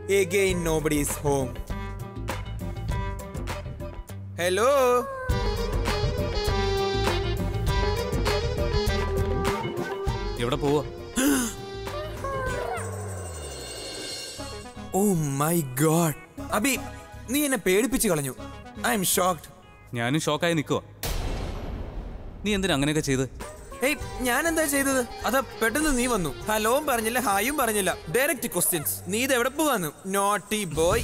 Again, nobody's home. Hello? എവിടെ പോവാ oh my God Abi നീ എന്നെ പേടിപ്പിച്ചു കളഞ്ഞു ഐ എം ഷോക്ഡ് ഞാനും ഷോക്കായി നിൽക്കുക നീ എന്തിനാ അങ്ങനെയൊക്കെ ചെയ്ത് ഏയ് ഞാൻ എന്താ ചെയ്തത് അതാ പെട്ടെന്ന് നീ വന്നു ഹലോവും പറഞ്ഞില്ല ഹായും പറഞ്ഞില്ല ഡയറക്റ്റ് ക്വസ്റ്റ്യൻസ് നീ ഇത് എവിടെ പോവാന്ന് നോട്ടി ബോയ്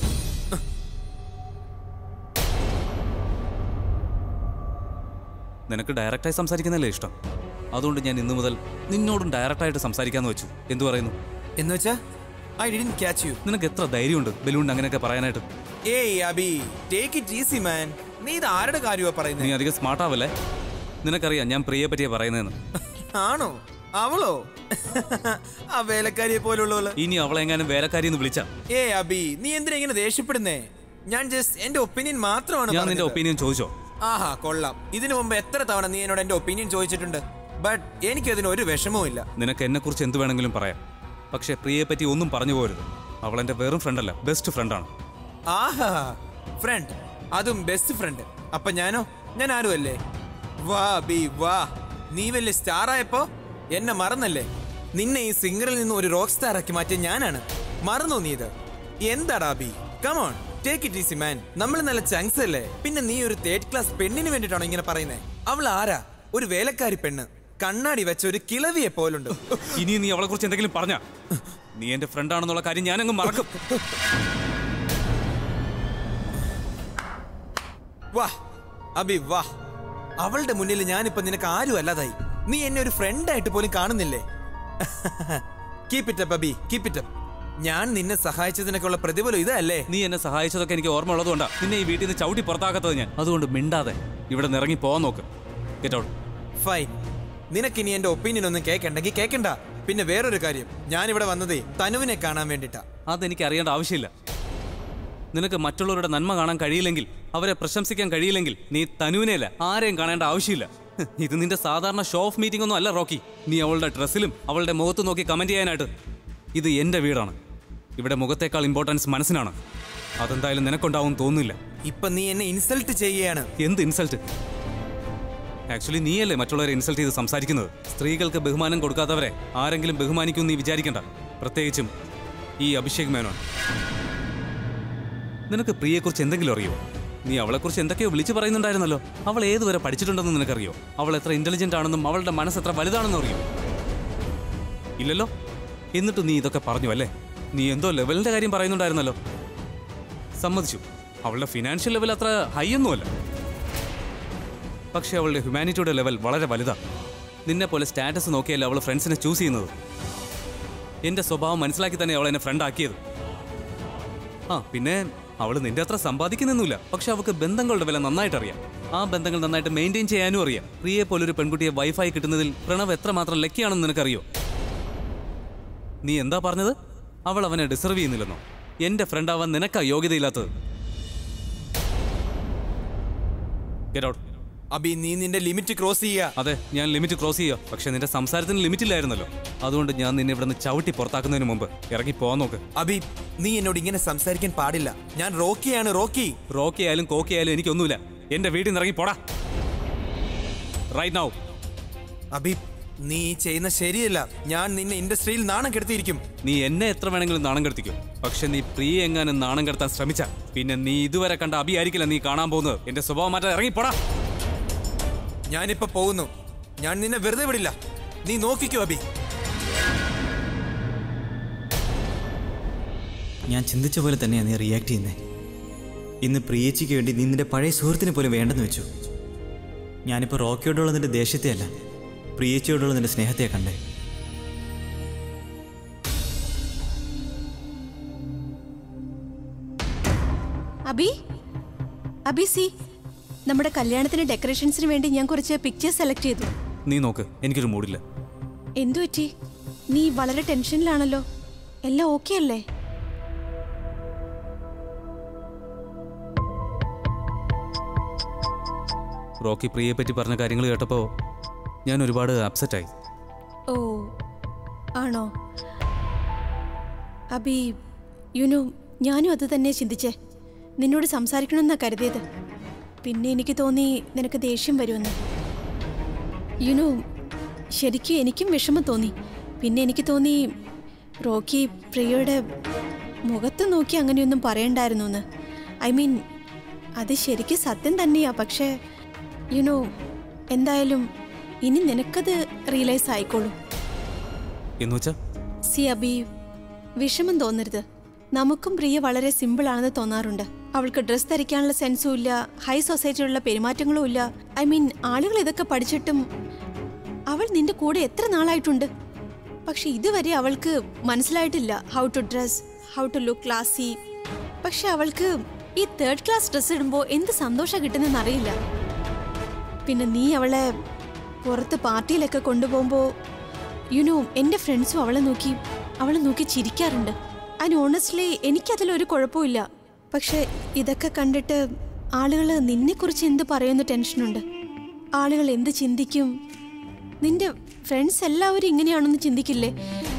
നിനക്ക് ഡയറക്റ്റായി സംസാരിക്കുന്നതല്ലേ ഇഷ്ടം അതുകൊണ്ട് ഞാൻ ഇന്നു മുതൽ നിന്നോടും ഡയറക്റ്റായിട്ട് സംസാരിക്കാന്ന് വെച്ചു എന്തു പറയുന്നു എന്ന് വെച്ചാ ഐ ഡിഡൻ ക്യാച്ച് യു നിനക്ക് എത്ര ധൈര്യമുണ്ട് ബലൂൺ അങ്ങനെയൊക്കെ പറയാനായിട്ട് ഏയ് Abi take it easy man നീ ഇത് ആരുടെ കാര്യമാ നീ പറയുന്നത് അധികം സ്മാർട്ടാവല്ലേ നിനക്കറിയാം ഞാൻ പ്രിയെ പറ്റിയാ പറയുന്നതെന്ന് ആണോ അവളോ ആ വേലക്കാരിയെ പോലുള്ളവള് ഇനി അവളെ എങ്ങാനും വേലക്കാരി എന്ന് വിളിച്ചാ ഏ അബി നീ എന്തിനാ ഇങ്ങനെ ദേഷ്യപ്പെടുന്നേ ഞാൻ ജസ്റ്റ് എന്റെ ഒപ്പീനിയൻ മാത്രമാണ് ഞാൻ നിന്റെ പറഞ്ഞത്. ഒപ്പീനിയൻ ചോദിച്ചോ ആഹാ കൊള്ളാം ഇതിനു മുമ്പ് എത്ര തവണ നീ എന്നോട് എന്റെ ഒപ്പീനിയൻ ചോദിച്ചിട്ടുണ്ട് ബട്ട് എനിക്കതിന് ഒരു വിഷമവും ഇല്ല നിനക്ക് എന്നെ കുറിച്ച് എന്ത് വേണമെങ്കിലും പറയാം പക്ഷേ പ്രിയയെ പറ്റി ഒന്നും പറഞ്ഞു പോരുത് അവൾ എന്റെ വെറും ഫ്രണ്ടല്ല ബെസ്റ്റ് ഫ്രണ്ടാണ് ആഹാ ഫ്രണ്ട് അതും ബെസ്റ്റ് ഫ്രണ്ട് അപ്പൊ ഞാനോ ഞാൻ ആരുമല്ലേ വാ ബി വാ നീ വലിയ സ്റ്റാർ ആയപ്പോ എന്നെ മറന്നല്ലേ നിന്നെ ഈ സിംഗറിൽ നിന്ന് ഒരു റോക്ക് സ്റ്റാർ ആക്കി മാറ്റിയ ഞാനാണ് മറന്നോ നീ ഇത് എന്താടാ ബി come on take it easy man നമ്മൾ നല്ല ചങ്സ് അല്ലേ പിന്നെ നീ ഒരു തേർഡ് ക്ലാസ് പെണ്ണിന് വേണ്ടിട്ടാണോ ഇങ്ങനെ പറയുന്നേ അവൾ ആരാ ഒരു വേലക്കാരി പെണ്ണ് കണ്ണാടി വെച്ച ഒരു കിളവിയെ പോലുണ്ട് ഇനി നീ അവളെ കുറിച്ച് എന്തെങ്കിലും പറഞ്ഞ നീ എന്റെ ഫ്രണ്ടാണെന്നുള്ള കാര്യം ഞാനങ്ങ് മറക്കും വാ അബി വാ അവളുടെ മുന്നിൽ ഞാനിപ്പോ നിനക്ക് ആരും അല്ലാതായി നീ എന്നെ ഒരു ഫ്രണ്ട് ആയിട്ട് പോലും കാണുന്നില്ലേ keep it up Abi keep it up ഞാൻ നിന്നെ സഹായിച്ചതിനൊക്കെയുള്ള പ്രതിഫലം ഇതല്ലേ നീ എന്നെ സഹായിച്ചതൊക്കെ എനിക്ക് ഓർമ്മ ഉള്ളതുകൊണ്ടാ നിന്നെ ഈ വീട്ടിൽ നിന്ന് ചവിട്ടി പുറത്താക്കാത്തത് ഞാൻ അതുകൊണ്ട് മിണ്ടാതെ ഇവിടെ നിന്ന് ഇറങ്ങി പോവാൻ നോക്ക് ഗെറ്റ് ഔട്ട് ഫൈൻ നിനക്ക് ഇനി എന്റെ ഒപ്പീനിയൻ ഒന്നും കേൾക്കണ്ടെങ്കിൽ കേൾക്കണ്ട പിന്നെ വേറൊരു കാര്യം ഞാൻ ഇവിടെ വന്നതേ തനുവിനെ കാണാൻ വേണ്ടിട്ടാ അതെനിക്ക് അറിയേണ്ട ആവശ്യമില്ല നിനക്ക് മറ്റുള്ളവരുടെ നന്മ കാണാൻ കഴിയില്ലെങ്കിൽ അവരെ പ്രശംസിക്കാൻ കഴിയില്ലെങ്കിൽ നീ തനുവിനെയല്ല ആരെയും കാണേണ്ട ആവശ്യമില്ല ഹ്, ഇത് നിന്റെ സാധാരണ ഷോ ഓഫ് മീറ്റിംഗ് ഒന്നും അല്ല റോക്കി നീ അവളുടെ ഡ്രസ്സിലും അവളുടെ മുഖത്ത് നോക്കി കമന്റ് ചെയ്യാനായിട്ട് ഇത് എന്റെ വീടാണ് ഇവിടെ മുഖത്തേക്കാൾ ഇമ്പോർട്ടൻസ് മനസ്സിനാണ് അതെന്തായാലും നിനക്കുണ്ടാവും തോന്നുന്നില്ല ഇപ്പൊ നീ എന്നെ ഇൻസൾട്ട് ചെയ്യുകയാണ് എന്ത് ഇൻസൾട്ട് ആക്ച്വലി നീയല്ലേ മറ്റുള്ളവരെ ഇൻസൾട്ട് ചെയ്ത് സംസാരിക്കുന്നത് സ്ത്രീകൾക്ക് ബഹുമാനം കൊടുക്കാത്തവരെ ആരെങ്കിലും ബഹുമാനിക്കും നീ വിചാരിക്കണ്ട പ്രത്യേകിച്ചും ഈ അഭിഷേക് മേനോൻ നിനക്ക് പ്രിയെക്കുറിച്ച് എന്തെങ്കിലും അറിയോ നീ അവളെക്കുറിച്ച് എന്തൊക്കെയോ വിളിച്ചു പറയുന്നുണ്ടായിരുന്നല്ലോ അവൾ ഏതുവരെ പഠിച്ചിട്ടുണ്ടെന്ന് നിനക്കറിയോ അവൾ എത്ര ഇന്റലിജന്റ് ആണെന്നും അവളുടെ മനസ്സ് എത്ര വലുതാണെന്നും അറിയോ ഇല്ലല്ലോ എന്നിട്ട് നീ ഇതൊക്കെ പറഞ്ഞു അല്ലേ നീ എന്തോ ലെവലിന്റെ കാര്യം പറയുന്നുണ്ടായിരുന്നല്ലോ സമ്മതിച്ചു അവളുടെ ഫിനാൻഷ്യൽ ലെവൽ അത്ര ഹൈ ഒന്നുമല്ല പക്ഷേ അവളുടെ ഹ്യൂമാനിറ്റിയുടെ ലെവൽ വളരെ വലുതാണ് നിന്നെ പോലെ സ്റ്റാറ്റസ് നോക്കിയല്ല അവൾ ഫ്രണ്ട്സിനെ ചൂസ് ചെയ്യുന്നത് എന്റെ സ്വഭാവം മനസ്സിലാക്കി തന്നെ അവൾ എന്നെ ഫ്രണ്ട് ആക്കിയത് ആ പിന്നെ അവൾ നിന്റെ അത്ര സമ്പാദിക്കുന്നൊന്നുമില്ല പക്ഷെ അവൾക്ക് ബന്ധങ്ങളുടെ വില നന്നായിട്ട് അറിയാം ആ ബന്ധങ്ങൾ നന്നായിട്ട് മെയിൻറ്റെയിൻ ചെയ്യാനും അറിയാം പ്രിയെ പോലൊരു പെൺകുട്ടിയെ വൈഫായി കിട്ടുന്നതിൽ പ്രണവ് എത്രമാത്രം ലക്കിയാണെന്ന് നിനക്കറിയോ നീ എന്താ പറഞ്ഞത് അവൾ അവനെ ഡിസർവ് ചെയ്യുന്നില്ലെന്നോ എന്റെ ഫ്രണ്ട് ആവാൻ നിനക്കാ യോഗ്യതയില്ലാത്തത് Get out. അബി നീ നിന്റെ ലിമിറ്റ് ക്രോസ് ചെയ്യുക അതെ ഞാൻ ലിമിറ്റ് ക്രോസ് ചെയ്യുക പക്ഷെ നിന്റെ സംസാരത്തിന് ലിമിറ്റ് ഇല്ലായിരുന്നല്ലോ അതുകൊണ്ട് ഞാൻ നിന്നെ ഇവിടെ നിന്ന് ചവിട്ടി പുറത്താക്കുന്നതിന് മുമ്പ് ഇറങ്ങി പോകാൻ നോക്ക് അബി നീ എന്നോട് ഇങ്ങനെ സംസാരിക്കാൻ പാടില്ല ഞാൻ റോക്കിയാണ് റോക്കി റോക്കി ആയാലും കോക്കി ആയാലും എനിക്കൊന്നുമില്ല എന്റെ വീട്ടിൽ നിന്ന് ഇറങ്ങി പോടാ റൈറ്റ് നൗ അബി നീ ഈ ചെയ്യുന്ന ശരിയല്ല ഞാൻ നിന്നെ ഇൻഡസ്ട്രിയിൽ നാണം കെടുത്തിയിരിക്കും നീ എന്നെ എത്ര വേണമെങ്കിലും നാണം കെടുത്തിക്കും പക്ഷെ നീ പ്രിയ എങ്ങാനും നാണം കെടുത്താൻ ശ്രമിച്ച പിന്നെ നീ ഇതുവരെ കണ്ട അബി ആയിരിക്കില്ല നീ കാണാൻ പോകുന്നത് എന്റെ സ്വഭാവം മാറ്റാൻ ഇറങ്ങി പോടാ ഞാനിപ്പോ പോകുന്നു ഞാൻ നിന്നെ വെറുതെ വിടില്ല നീ നോക്കിക്കോ അബി ഞാൻ ചിന്തിച്ച പോലെ തന്നെയാണ് നീ റിയാക്ട് ചെയ്യുന്നത് ഇന്ന് പ്രിയച്ചിക്ക് വേണ്ടി നീ നിന്റെ പഴയ സുഹൃത്തിനെ പോലും വേണ്ടെന്ന് വെച്ചു ഞാനിപ്പോൾ റോക്കിയോടുള്ള നിന്റെ ദേഷ്യത്തെ അല്ല പ്രിയച്ചിയോടുള്ള നിന്റെ സ്നേഹത്തെ കണ്ടേ അബി അബി സി നമ്മുടെ കല്യാണത്തിന് ഡെക്കറേഷൻസിന് വേണ്ടി ഞാൻ കുറച്ച് പിക്ചേഴ്സ് സെലക്ട് ചെയ്തു നീ നോക്ക് എനിക്കൊരു മൂഡില്ല എന്തു പറ്റി നീ വളരെ ടെൻഷനിലാണല്ലോ എല്ലാം ഓക്കെ അല്ലേ റോക്കി പ്രിയയെ പറ്റി പറഞ്ഞ കാര്യങ്ങൾ കേട്ടപ്പോൾ ഞാൻ ഒരുപാട് അപ്സെറ്റായി ഓ ആണോ അബി യുനു ഞാനും അത് തന്നെ ചിന്തിച്ചേ നിന്നോട് സംസാരിക്കണമെന്നാ കരുതിയത് പിന്നെ എനിക്ക് തോന്നി നിനക്ക് ദേഷ്യം വരുമെന്ന് യുനോ ശരിക്കും എനിക്കും വിഷമം തോന്നി പിന്നെ എനിക്ക് തോന്നി റോക്കി പ്രിയയുടെ മുഖത്ത് നോക്കി അങ്ങനെയൊന്നും പറയണ്ടായിരുന്നു എന്ന് ഐ മീൻ അത് ശരിക്കും സത്യം തന്നെയാ പക്ഷേ യുനോ എന്തായാലും ഇനി നിനക്കത് റിയലൈസ് ആയിക്കോളും എന്ന് വെച്ചാ സി അബി വിഷമം തോന്നരുത് നമുക്കും പ്രിയ വളരെ സിമ്പിൾ ആണെന്ന് തോന്നാറുണ്ട് അവൾക്ക് ഡ്രസ് ധരിക്കാനുള്ള സെൻസും ഇല്ല ഹൈ സൊസൈറ്റിയിലുള്ള പെരുമാറ്റങ്ങളും ഇല്ല ഐ മീൻ ആളുകൾ ഇതൊക്കെ പഠിച്ചിട്ടും അവൾ നിന്റെ കൂടെ എത്ര നാളായിട്ടുണ്ട് പക്ഷെ ഇതുവരെ അവൾക്ക് മനസ്സിലായിട്ടില്ല how to dress how to look classy പക്ഷെ അവൾക്ക് ഈ തേർഡ് ക്ലാസ് ഡ്രസ് ഇടുമ്പോൾ എന്ത് സന്തോഷം കിട്ടുന്നതെന്ന് അറിയില്ല പിന്നെ നീ അവളെ പുറത്ത് പാർട്ടിയിലൊക്കെ കൊണ്ടുപോകുമ്പോൾ യുനോ എൻ്റെ ഫ്രണ്ട്സും അവളെ നോക്കി അവളെ നോക്കി ചിരിക്കാറുണ്ട് അതിന് ഓണസ്റ്റ്ലി എനിക്കതിലൊരു കുഴപ്പമില്ല പക്ഷെ ഇതൊക്കെ കണ്ടിട്ട് ആളുകൾ നിന്നെക്കുറിച്ച് എന്ത് പറയുന്ന ടെൻഷനുണ്ട് ആളുകൾ എന്ത് ചിന്തിക്കും നിന്റെ ഫ്രണ്ട്സ് എല്ലാവരും ഇങ്ങനെയാണെന്ന് ചിന്തിക്കില്ലേ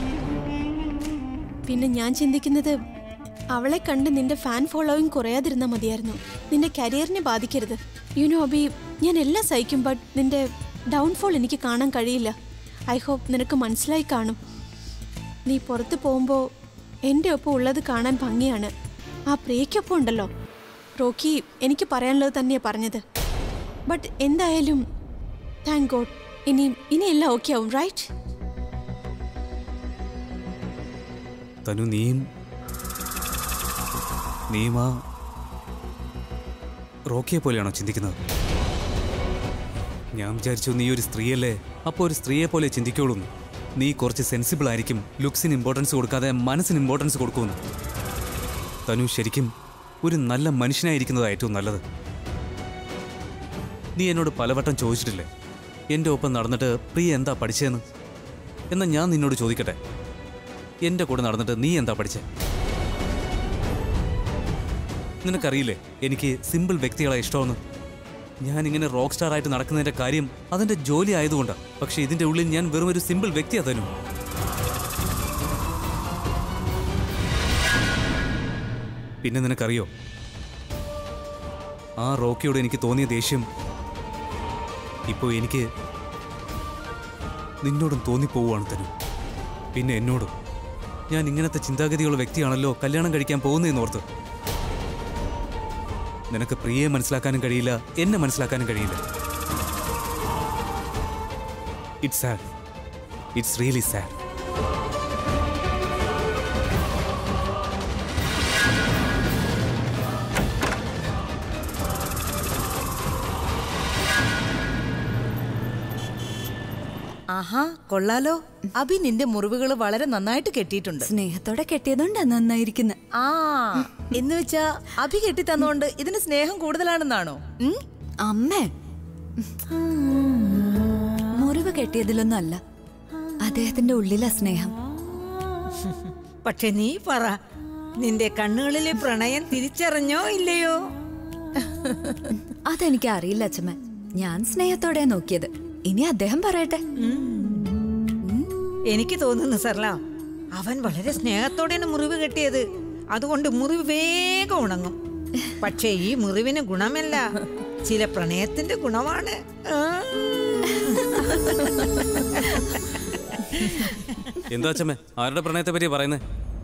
പിന്നെ ഞാൻ ചിന്തിക്കുന്നത് അവളെ കണ്ട് നിന്റെ ഫാൻ ഫോളോവിങ് കുറയാതിരുന്നാൽ മതിയായിരുന്നു നിന്റെ കരിയറിനെ ബാധിക്കരുത് യുനോ അബി ഞാൻ എല്ലാം സഹിക്കും ബട്ട് നിന്റെ ഡൗൺഫോൾ എനിക്ക് കാണാൻ കഴിയില്ല ഐ ഹോപ്പ് നിനക്ക് മനസ്സിലായി കാണും നീ പുറത്ത് പോകുമ്പോൾ എൻ്റെ ഒപ്പം ഉള്ളത് കാണാൻ ഭംഗിയാണ് ആ പ്രിയയ്ക്കൊപ്പം ഉണ്ടല്ലോ റോക്കി എനിക്ക് പറയാനുള്ളത് തന്നെയാണ് പറഞ്ഞത് ബട്ട് എന്തായാലും താങ്ക് ഗോഡ് ഇനി ഇനിയെല്ലാം ഓക്കെ ആവും റൈറ്റ് തനു നീയും നീയും ആ റോക്കിയെ പോലെയാണോ ചിന്തിക്കുന്നത് ഞാൻ വിചാരിച്ചു നീ ഒരു സ്ത്രീയല്ലേ അപ്പോൾ ഒരു സ്ത്രീയെ പോലെ ചിന്തിക്കുള്ളൂ എന്ന്. നീ കുറച്ച് സെൻസിബിൾ ആയിരിക്കും ലുക്സിന് ഇമ്പോർട്ടൻസ് കൊടുക്കാതെ മനസ്സിന് ഇമ്പോർട്ടൻസ് കൊടുക്കുമെന്ന് തനു ശരിക്കും ഒരു നല്ല മനുഷ്യനായിരിക്കുന്നതാണ് ഏറ്റവും നല്ലത് നീ എന്നോട് പലവട്ടം ചോദിച്ചിട്ടില്ലേ എൻ്റെ ഒപ്പം നടന്നിട്ട് പ്രിയ എന്താ പഠിച്ചതെന്ന് എന്നാൽ ഞാൻ നിന്നോട് ചോദിക്കട്ടെ എൻ്റെ കൂടെ നടന്നിട്ട് നീ എന്താ പഠിച്ചേ നിനക്കറിയില്ലേ എനിക്ക് സിമ്പിൾ വ്യക്തികളെ ഇഷ്ടമെന്ന് ഞാൻ ഇങ്ങനെ റോക്ക് സ്റ്റാർ ആയിട്ട് നടക്കുന്നതിന്റെ കാര്യം അതെന്റെ ജോലി ആയതുകൊണ്ടാണ് പക്ഷെ ഇതിന്റെ ഉള്ളിൽ ഞാൻ വെറും ഒരു സിമ്പിൾ വ്യക്തിയാ തനു പിന്നെ നിനക്കറിയോ ആ റോക്കിയോട് എനിക്ക് തോന്നിയ ദേഷ്യം ഇപ്പോൾ എനിക്ക് നിന്നോടും തോന്നിപ്പോവുകയാണ് തനു പിന്നെ എന്നോടും ഞാൻ ഇങ്ങനത്തെ ചിന്താഗതിയുള്ള വ്യക്തിയാണല്ലോ കല്യാണം കഴിക്കാൻ പോകുന്നതെന്ന് ഓർത്ത് നിനക്ക് പ്രിയയെ മനസ്സിലാക്കാനും കഴിയില്ല എന്നെ മനസ്സിലാക്കാനും കഴിയില്ല it's sad it's really sad ആഹാ കൊള്ളാലോ അഭി നിന്റെ മുറിവുകൾ വളരെ നന്നായിട്ട് കെട്ടിയിട്ടുണ്ട് സ്നേഹത്തോടെ കെട്ടിയതുകൊണ്ടാ നന്നായിരിക്കുന്ന ആ എന്ന് വെച്ചാ അഭി കെട്ടി തന്നോണ്ട് ഇതിന് സ്നേഹം കൂടുതലാണെന്നാണോ ഉം? അമ്മേ മുറിവ് കെട്ടിയതിലൊന്നും അല്ല അദ്ദേഹത്തിന്റെ ഉള്ളിലാ സ്നേഹം പക്ഷെ നീ പറ നിന്റെ കണ്ണുകളിലെ പ്രണയം തിരിച്ചറിഞ്ഞോ ഇല്ലയോ അതെനിക്ക് അറിയില്ല അച്ഛമ്മ ഞാൻ സ്നേഹത്തോടെ നോക്കിയത് ഇനി അദ്ദേഹം പറയട്ടെ എനിക്ക് തോന്നുന്നു സർല അവൻ വളരെ സ്നേഹത്തോടെയാണ് മുറിവ് കെട്ടിയത് അതുകൊണ്ട് മുറിവ് വേഗം ഉണങ്ങും പക്ഷേ ഈ മുറിവിന് ഗുണമല്ല ചില പ്രണയത്തിന്റെ ഗുണമാണ് ആ. എന്താ അച്ഛമ്മേ ആരുടെ പ്രണയത്തെ പറ്റിയാ പറയുന്നേ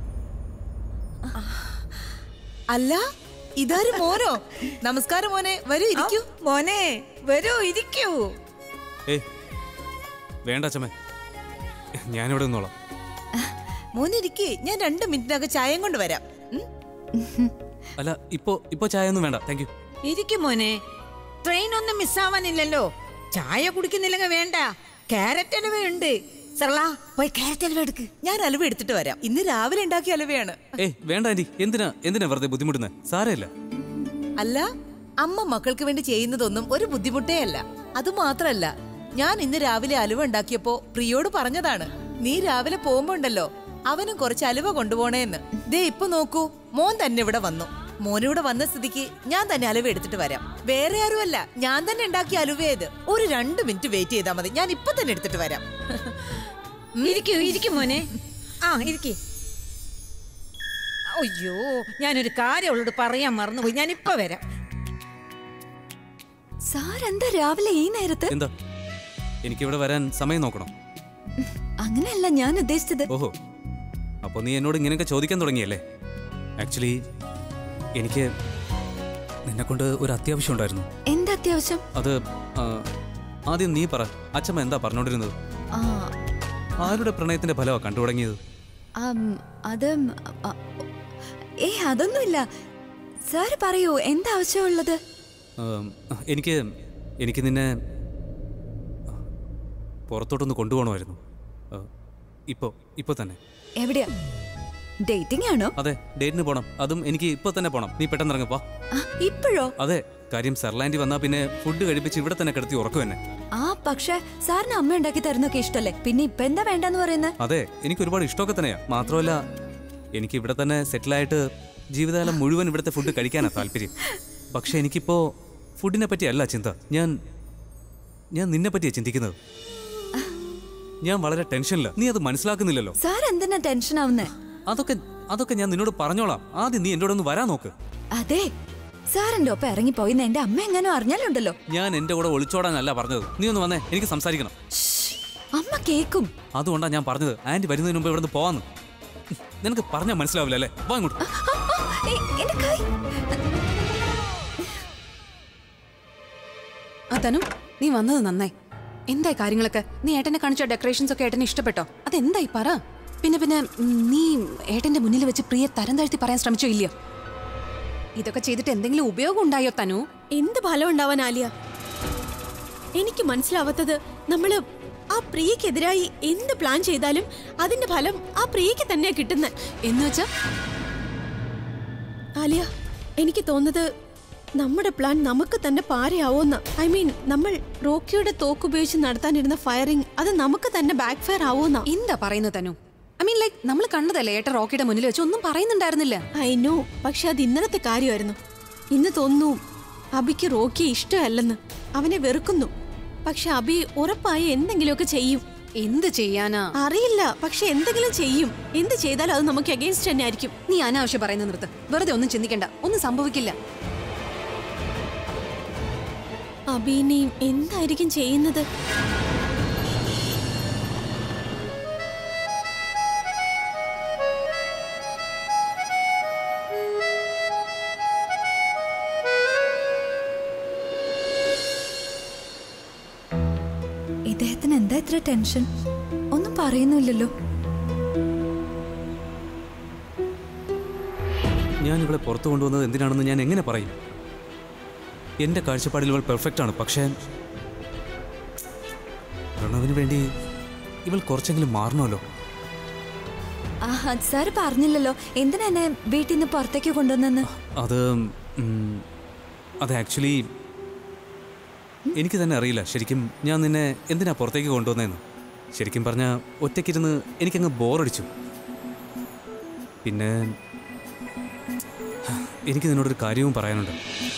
അല്ല ഇതാര് മോനോ നമസ്കാരം മോനെ വരൂ ഇരിക്കൂ മോനെ വരൂ ഇരിക്കൂ ഏയ് വേണ്ട അച്ഛമ്മേ ഞാനിവിടെ നിന്നോളാം മോനെ ഇരിക്കേ ഞാൻ രണ്ട് മിനിറ്റിനകം ചായയും കൊണ്ട് വരാം ഉം? അല്ല ഇപ്പോ ഇപ്പോ ചായ ഒന്നും വേണ്ട താങ്ക് യു ഇരിക്കും മോനെ ട്രെയിൻ ഒന്നും മിസ്സാവാനില്ലല്ലോ ചായ കുടിക്കുന്നില്ലെങ്കിൽ വേണ്ട ക്യാരറ്റ് അലുവയുണ്ട് സർല പോയി ക്യാരറ്റ് അലുവ എടുക്ക് ഞാൻ അലുവ എടുത്തിട്ട് വരാം ഇന്ന് രാവിലെ ഉണ്ടാക്കിയ അലുവയാണ് ഏയ് വേണ്ട ആന്റി എന്തിനാ എന്തിനാ വെറുതെ ബുദ്ധിമുട്ടുന്നത് സാരമില്ല അല്ല അമ്മ മക്കൾക്ക് വേണ്ടി ചെയ്യുന്നതൊന്നും ഒരു ബുദ്ധിമുട്ടേ അല്ല അത് മാത്രല്ല ഞാൻ ഇന്ന് രാവിലെ അലുവ ഉണ്ടാക്കിയപ്പോ പ്രിയോട് പറഞ്ഞതാണ് നീ രാവിലെ പോകുമ്പോ ഉണ്ടല്ലോ അവനും കുറച്ച് അലുവ കൊണ്ടുപോണേന്ന് ദേ ഇപ്പൊ നോക്കൂ മോൻ തന്നെ ഇവിടെ വന്നു മോനിവിടെ വന്ന സ്ഥിതിക്ക് ഞാൻ തന്നെ അലുവ എടുത്തിട്ട് വരാം വേറെ ആരുമല്ല ഞാൻ തന്നെ ഉണ്ടാക്കിയ അലുവയത് ഒരു രണ്ട് മിനിറ്റ് വെയിറ്റ് ചെയ്താൽ മതി ഞാൻ ഇപ്പൊ തന്നെ എടുത്തിട്ട് വരാം ഇരിക്കൂ ഇരിക്കും മോനെ ആ ഇരിക്കേ അയ്യോ ഞാനൊരു കാര്യം അവളോട് പറയാൻ മറന്നുപോയി ഞാൻ ഇപ്പൊ വരാം സാർ എന്താ രാവിലെ ഈ നേരത്ത് എന്താ എനിക്കിവിടെ വരാൻ സമയം നോക്കണം അങ്ങനെയല്ല ഞാൻ ഉദ്ദേശിച്ചത് ഓഹോ അപ്പോൾ നീ എന്നോട് ഇങ്ങനെയൊക്കെ ചോദിക്കാൻ തുടങ്ങിയല്ലേ ആക്ച്വലി എനിക്ക് നിന്നെ കൊണ്ട് ഒരു അത്യാവശ്യം ഉണ്ടായിരുന്നു എന്താ അത്യാവശ്യം അത് ആ, ആദ്യം നീ പറ അച്ഛമ്മ എന്താ പറഞ്ഞോണ്ടിരുന്നത് ആ ആരുടെ പ്രണയത്തിന്റെ ഫലമാണ് കണ്ടു തുടങ്ങിയത് ആം, അത് ആ, ഏ അതൊന്നുമില്ല സാർ പറയൂ എന്താ ആവശ്യമുള്ളത് ആം, എനിക്ക് എനിക്ക് നിന്നെ പുറത്തോട്ടൊന്ന് കൊണ്ടുപോകണമായിരുന്നു ആ, ഇപ്പോ ഇപ്പോ തന്നെ എവിടെയാ ഡേറ്റിംഗ് ആണോ അതെ ഡേറ്റിന് പോണം അതും എനിക്ക് ഇപ്പൊ തന്നെ പോണം നീ പെട്ടെന്ന് ഇറങ്ങപ്പാ ആ, ഇപ്പോഴോ അതെ കാര്യം സെർലാൻഡിൽ വന്നാ പിന്നെ ഫുഡ് കഴിപ്പിച്ച് ഇവിടെ തന്നെ കിടത്തി ഉറക്കും എന്നെ ആ പക്ഷെ സാറിന് അമ്മ ഉണ്ടാക്കി തരുന്നൊക്കെ ഇഷ്ടല്ലേ പിന്നെ ഇപ്പൊ എന്താ വേണ്ടെന്ന് പറയുന്നത് അതെ എനിക്ക് ഒരുപാട് ഇഷ്ടമൊക്കെ തന്നെയാ മാത്രമല്ല എനിക്ക് ഇവിടെ തന്നെ സെറ്റിലായിട്ട് ജീവിതകാലം മുഴുവൻ ഇവിടുത്തെ ഫുഡ് കഴിക്കാനാ താല്പര്യം പക്ഷെ എനിക്കിപ്പോ ഫുഡിനെ പറ്റിയല്ല ചിന്ത ഞാൻ ഞാൻ നിന്നെ പറ്റിയാ ചിന്തിക്കുന്നത് ഞാൻ വളരെ ടെൻഷനില്ല നീ അത് മനസ്സിലാക്കുന്നില്ലല്ലോ സാർ എന്തിനാ ടെൻഷൻ ആവുന്നേ അതൊക്കെ അതൊക്കെ ഞാൻ നിന്നോട് പറഞ്ഞോളാം ആദ്യം നീ എന്നോട് ഒന്ന് വരാൻ നോക്ക് അതെ സാറിന്റെ ഒപ്പം ഇറങ്ങിപ്പോയിന്ന് എന്റെ അമ്മ എങ്ങനെയോ അറിഞ്ഞാലുണ്ടല്ലോ ഞാൻ എന്റെ കൂടെ ഒളിച്ചോടാനല്ല പറഞ്ഞത് നീ ഒന്ന് വന്നേ എനിക്ക് സംസാരിക്കണം ശ്ശ്, അമ്മ കേക്കും അതുകൊണ്ടാ ഞാൻ പറഞ്ഞത് ആന്റി വരുന്നതിന് മുമ്പ് ഇവിടുന്ന് പോവാന്ന് നിനക്ക് പറഞ്ഞാൽ മനസ്സിലാവില്ല അല്ലേ വാ ഇങ്ങോട്ട് ആ, ആ, ഏ, എന്റെ കൈ ആ തനു നീ വന്നത് നന്നായി എന്തായി കാര്യങ്ങളൊക്കെ നീ ഏട്ടനെ കാണിച്ച ഡെക്കറേഷൻസ് ഒക്കെ ഏട്ടന് ഇഷ്ടപ്പെട്ടോ അതെന്തായി പറ പിന്നെ പിന്നെ ഉം, നീ ഏട്ടന്റെ മുന്നിൽ വെച്ച് പ്രിയെ തരം താഴ്ത്തി പറയാൻ ശ്രമിച്ചോ ഇല്ലയോ ഇതൊക്കെ ചെയ്തിട്ട് എന്തെങ്കിലും ഉപയോഗം ഉണ്ടായോ തനു എന്ത് ഫലം ഉണ്ടാവാൻ ആലിയ എനിക്ക് മനസ്സിലാവാത്തത് നമ്മള് ആ പ്രിയക്കെതിരായി എന്ത് പ്ലാൻ ചെയ്താലും അതിന്റെ ഫലം ആ പ്രിയക്ക് തന്നെയാ കിട്ടുന്നത് എന്ന് വെച്ചാ ആലിയ എനിക്ക് തോന്നുന്നത് നമ്മുടെ പ്ലാൻ നമുക്ക് തന്നെ പാരയാവോന്ന് ഐ മീൻ നമ്മൾ റോക്കിയുടെ തോക്കുപയോഗിച്ച് നടത്താനിരുന്ന ഫയറിംഗ് അത് നമുക്ക് തന്നെ ബാക്ക് ഫയർ ആവോന്നാ എന്താ പറയുന്നത് തനു ഐ മീൻ ലൈക്ക് നമ്മൾ കണ്ടതല്ലേ ഏട്ടൻ റോക്കിയുടെ മുന്നിൽ വെച്ച് ഒന്നും പറയുന്നുണ്ടായിരുന്നില്ല ഐ നോ പക്ഷെ അത് ഇന്നലത്തെ കാര്യമായിരുന്നു ഇന്ന് തോന്നുന്നു അബിക്ക് റോക്കിയെ ഇഷ്ടമല്ലെന്ന് അവനെ വെറുക്കുന്നു പക്ഷെ അബി ഉറപ്പായി എന്തെങ്കിലുമൊക്കെ ചെയ്യും എന്ത് ചെയ്യാനാ അറിയില്ല പക്ഷെ എന്തെങ്കിലും ചെയ്യും എന്ത് ചെയ്താലും അത് നമുക്ക് അഗേൻസ്റ്റ് തന്നെ ആയിരിക്കും നീ അനാവശ്യം പറയുന്ന നിർത്ത് വെറുതെ ഒന്നും ചിന്തിക്കണ്ട ഒന്നും സംഭവിക്കില്ല അബീനെയും എന്തായിരിക്കും ചെയ്യുന്നത് ഇദ്ദേഹത്തിന് എന്താ ഇത്ര ടെൻഷൻ ഒന്നും പറയുന്നില്ലല്ലോ ഞാൻ ഇവളെ പുറത്തു കൊണ്ടുവന്നത് എന്തിനാണെന്ന് ഞാൻ എങ്ങനെ പറയും എന്റെ കാഴ്ചപ്പാടിൽ ഇവൾ പെർഫെക്റ്റ് ആണ് പക്ഷേ പ്രണവിന് വേണ്ടി ഇവൾ കുറച്ചെങ്കിലും മാറണമല്ലോ ആഹാ സാർ പറഞ്ഞില്ലല്ലോ എന്തിനാ എന്നെ വീട്ടിൽ നിന്ന് പുറത്തേക്ക് കൊണ്ടുവന്നെന്ന് അത് ഉം, അത് ആക്ച്വലി എനിക്ക് തന്നെ അറിയില്ല ശരിക്കും ഞാൻ നിന്നെ എന്തിനാ പുറത്തേക്ക് കൊണ്ടുവന്നതെന്ന് ശരിക്കും പറഞ്ഞാൽ ഒറ്റയ്ക്കിരുന്ന് എനിക്കങ്ങ് ബോറടിച്ചു പിന്നെ എനിക്ക് നിന്നോടൊരു കാര്യവും പറയാനുണ്ട്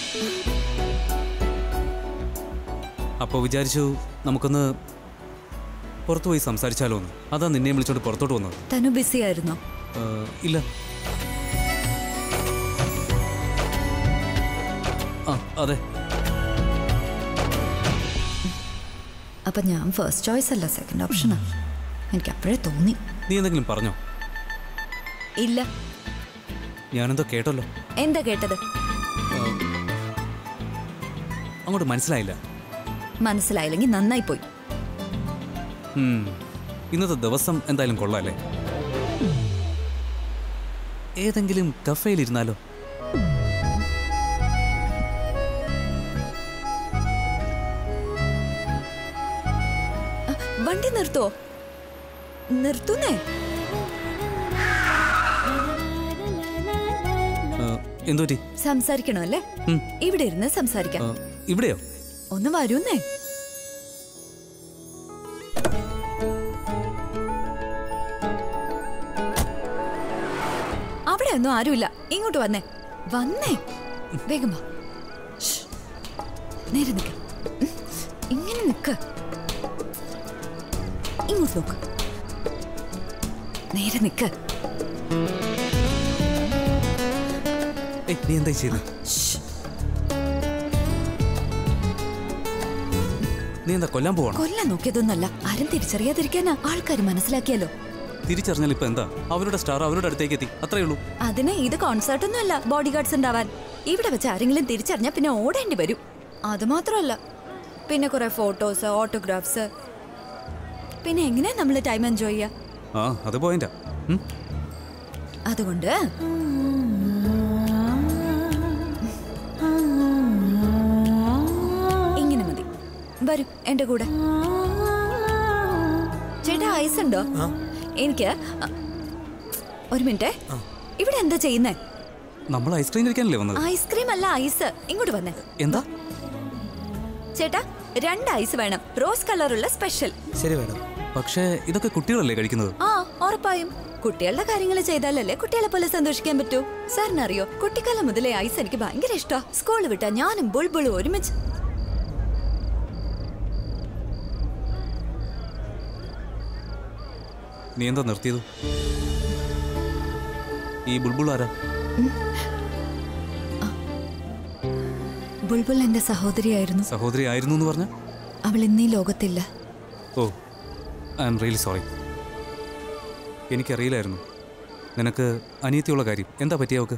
അപ്പോൾ വിചാരിച്ചു നമുക്കൊന്ന് പുറത്തു പോയി സംസാരിച്ചാലോ എന്ന് അതാ നിന്നെ വിളിച്ചോണ്ട് പുറത്തോട്ട് വന്നത് തനു ബിസി ആയിരുന്നോ ആ, ഇല്ല ആ അതെ അപ്പൊ ഞാൻ ഫസ്റ്റ് ചോയ്സ് അല്ല സെക്കൻഡ് ഓപ്ഷനാ എനിക്ക് അപ്പോഴേ തോന്നി നീ എന്തെങ്കിലും പറഞ്ഞോ ഇല്ല ഞാനെന്തോ കേട്ടല്ലോ എന്താ കേട്ടത് അങ്ങോട്ട് മനസ്സിലായില്ല മനസ്സിലായില്ലെങ്കിൽ നന്നായി പോയി ഉം. ഇന്നത്തെ ദിവസം എന്തായാലും കൊള്ളാല്ലേ ഏതെങ്കിലും കഫേയിലിരുന്നാലോ വണ്ടി നിർത്തുവോ നിർത്തുന്നേ എന്തുപറ്റി സംസാരിക്കണോ അല്ലേ ഉം. ഇവിടെ ഇരുന്ന് സംസാരിക്കാം ആ, ഇവിടെയോ ഒന്ന് വരൂന്നേ അവിടെ ഒന്നും ആരുമില്ല ഇങ്ങോട്ട് വന്നേ വന്നേ വേഗം വാ ശ്ശ്. നേരെ നിക്ക ഉം. ഇങ്ങനെ നിക്ക ഇങ്ങോട്ട് നോക്ക് നേരെ നിക്ക് ഏയ് നീ എന്താ ചെയ്ത് നീ എന്താ കൊല്ലാൻ പോവാണോ കൊല്ലാൻ നോക്കിയതൊന്നല്ല ആരും തിരിച്ചറിയാതിരിക്കാനാ ആൾക്കാർ മനസ്സിലാക്കിയല്ലോ തിരിച്ചറിഞ്ഞാൽ ഇപ്പൊ എന്താ അവരുടെ സ്റ്റാർ അവരുടെ അടുത്തേക്ക് എത്തി അത്രേ ഉള്ളൂ അതിന് ഇത് കോൺസേർട്ട് ഒന്നും അല്ല ബോഡി ഗാർഡ്സ് ഉണ്ടാവാൻ ഇവിടെ വെച്ച് ആരെങ്കിലും തിരിച്ചറിഞ്ഞാൽ പിന്നെ ഓടേണ്ടി വരും അത് മാത്രമല്ല പിന്നെ കുറെ ഫോട്ടോസ് ഓട്ടോഗ്രാഫ്സ് പിന്നെ എങ്ങനെയാ നമ്മൾ ടൈം എൻജോയ് ചെയ്യുക ആ അത് പോയിന്റാ ഉം. അതുകൊണ്ട് ഇങ്ങനെ മതി വരൂ എന്റെ കൂടെ ചേട്ടാ ഐസ് ഉണ്ടോ എനിക്ക് അ, ഒരു മിനിറ്റ് ഇവിടെ എന്താ ചെയ്യുന്നേ നമ്മൾ ഐസ്ക്രീം കഴിക്കാനല്ലേ വന്നത് ഐസ്ക്രീം അല്ല ഐസ് ഇങ്ങോട്ട് വന്നേ എന്താ ചേട്ടാ രണ്ട് ഐസ് വേണം റോസ് കളറുള്ള സ്പെഷ്യൽ ശരി മേഡം പക്ഷേ ഇതൊക്കെ കുട്ടികളല്ലേ കഴിക്കുന്നത് ആ ഉറപ്പായും കുട്ടികളുടെ കാര്യങ്ങൾ ചെയ്താലല്ലേ കുട്ടികളെ പോലെ സന്തോഷിക്കാൻ പറ്റൂ സാറിനറിയോ കുട്ടിക്കാലം മുതലേ ഐസ് എനിക്ക് ഭയങ്കര ഇഷ്ടാ സ്കൂൾ വിട്ടാ ഞാനും ബുൾബുളും ഒരുമിച്ച് നീ എന്താ നിർത്തിയത് ഈ ബുൾബുൾ ആരാ ബുൾബുൾ എന്റെ സഹോദരിയായിരുന്നു സഹോദരി ആയിരുന്നു എന്ന് പറഞ്ഞ അവൾ ഇന്നീ ലോകത്തില്ല oh I am really sorry എനിക്കറിയില്ലായിരുന്നു നിനക്ക് അനിയത്തിയുള്ള കാര്യം എന്താ പറ്റിയ അവക്ക്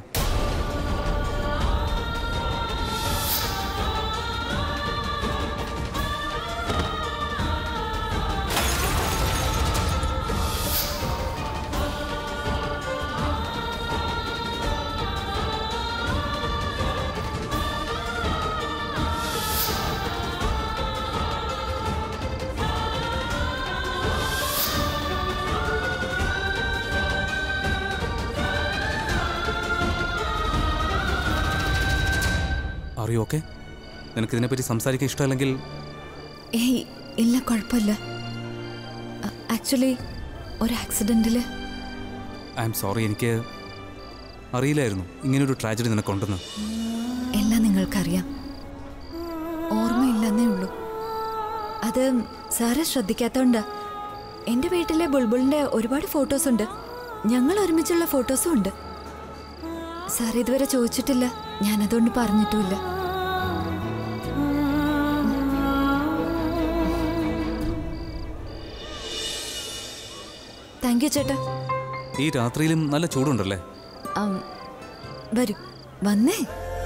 അറിയോ ഓക്കെ നിനക്ക് ഇതിനെപ്പറ്റി സംസാരിക്കാൻ ഇഷ്ടമല്ലെങ്കിൽ ഏയ് ഇല്ല കുഴപ്പമില്ല ആക്ച്വലി ഒരു ആക്സിഡന്റില് ഐ എം സോറി എനിക്ക് അറിയില്ലായിരുന്നു ഇങ്ങനൊരു ട്രാജഡി നിനക്കുണ്ടെന്ന് എല്ലാം നിങ്ങൾക്കറിയാം ഓർമ്മയില്ലെന്നേ ഉള്ളൂ അത് സാറെ ശ്രദ്ധിക്കാത്തോണ്ടാ എൻ്റെ വീട്ടിലെ ബുൾബുളിൻ്റെ ഒരുപാട് ഫോട്ടോസ് ഉണ്ട് ഞങ്ങൾ ഒരുമിച്ചുള്ള ഫോട്ടോസും ഉണ്ട് സാർ ഇതുവരെ ചോദിച്ചിട്ടില്ല ഞാൻ അതുകൊണ്ട് പറഞ്ഞിട്ടുമില്ല താങ്ക് യു ചേട്ടാ ഈ രാത്രിയിലും നല്ല ചൂടുണ്ടല്ലേ ആം, വരൂ വന്നേ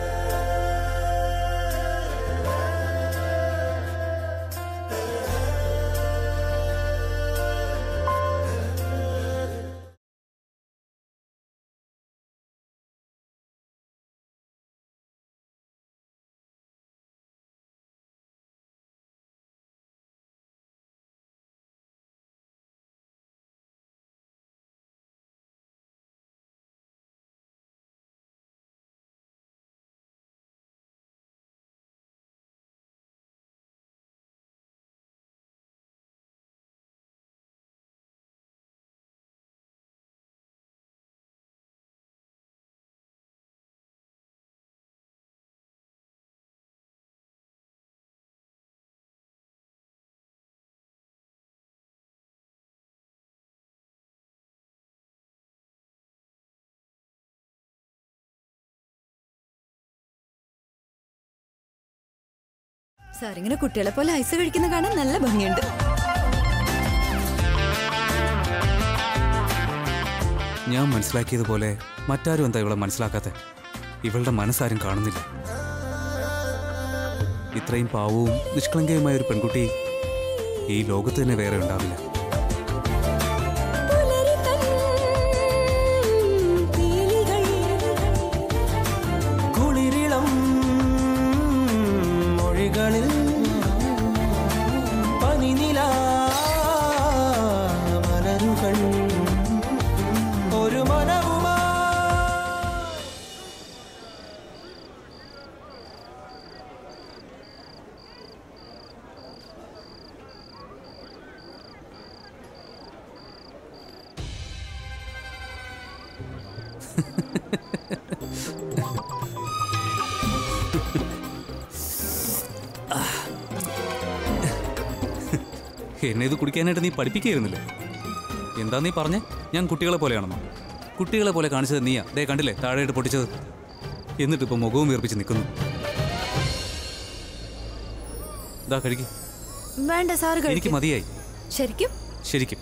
സാർ ഇങ്ങനെ കുട്ടികളെ പോലെ ഐസ് കഴിക്കുന്ന കാണാൻ നല്ല ഭംഗിയുണ്ട് ഞാൻ മനസ്സിലാക്കിയതുപോലെ മറ്റാരും എന്താ ഇവളെ മനസ്സിലാക്കാത്ത ഇവളുടെ മനസ്സാരും കാണുന്നില്ല ഇത്രയും പാവവും നിഷ്കളങ്കയുമായ ഒരു പെൺകുട്ടി ഈ ലോകത്ത് തന്നെ വേറെ ഉണ്ടാവില്ല കുളിരിളം മൊഴികളിൽ പനിനില മലരുകൾ ഒരു മനവുമാ എന്നെ ഇത് കുടിക്കാനായിട്ട് നീ പഠിപ്പിക്കായിരുന്നില്ലേ എന്താ നീ പറഞ്ഞേ ഞാൻ കുട്ടികളെ പോലെയാണെന്നോ കുട്ടികളെ പോലെ കാണിച്ചത് നീയാ ദേ കണ്ടില്ലേ താഴെയിട്ട് പൊട്ടിച്ചത് എന്നിട്ട് ഇപ്പൊ മുഖവും വീർപ്പിച്ച് നിൽക്കുന്നു ഇതാ കഴിക്കും വേണ്ട സാറ് എനിക്ക് കഴിക്കും മതിയായി ശരിക്കും ശരിക്കും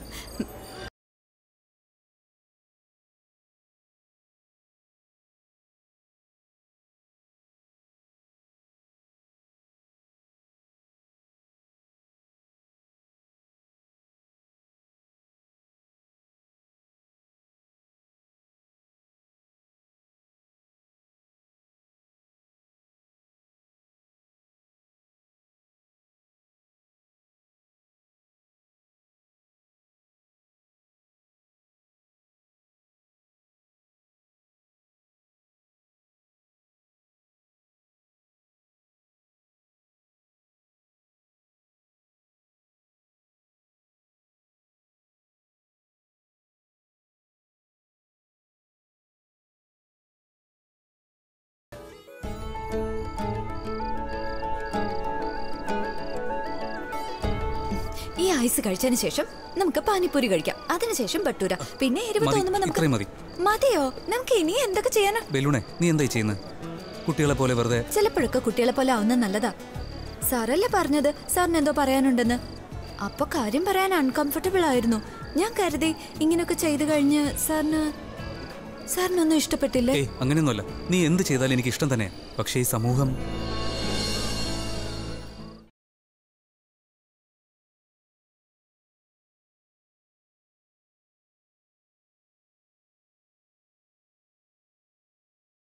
ഈ ഐസ് കഴിച്ചതിന് ശേഷം നമുക്ക് പാനിപ്പൂരി കഴിക്കാം അതിനുശേഷം ബട്ടൂര പിന്നെ എരിവ് മതി, തോന്നുമ്പോ നമുക്ക് ഇത്രയും മതി. മതിയോ നമുക്ക് ഇനി എന്തൊക്കെ ചെയ്യാനാ ബലൂണെ നീ എന്തായി ചെയ്യുന്നത് കുട്ടികളെ പോലെ വെറുതെ ചിലപ്പോഴൊക്കെ കുട്ടികളെ പോലെ ആവുന്ന നല്ലതാ സാറല്ലേ പറഞ്ഞത് സാറിന് എന്തോ പറയാനുണ്ടെന്ന് അപ്പൊ കാര്യം പറയാൻ അൺകംഫർട്ടബിൾ ആയിരുന്നു ഞാൻ കരുതി ഇങ്ങനെയൊക്കെ ചെയ്തു കഴിഞ്ഞ് സാറിന് സാറിനൊന്നും ഇഷ്ടപ്പെട്ടില്ലേ ഏയ് അങ്ങനെയൊന്നുമല്ല നീ എന്ത് ചെയ്താലും എനിക്ക് ഇഷ്ടം തന്നെ പക്ഷേ ഈ സമൂഹം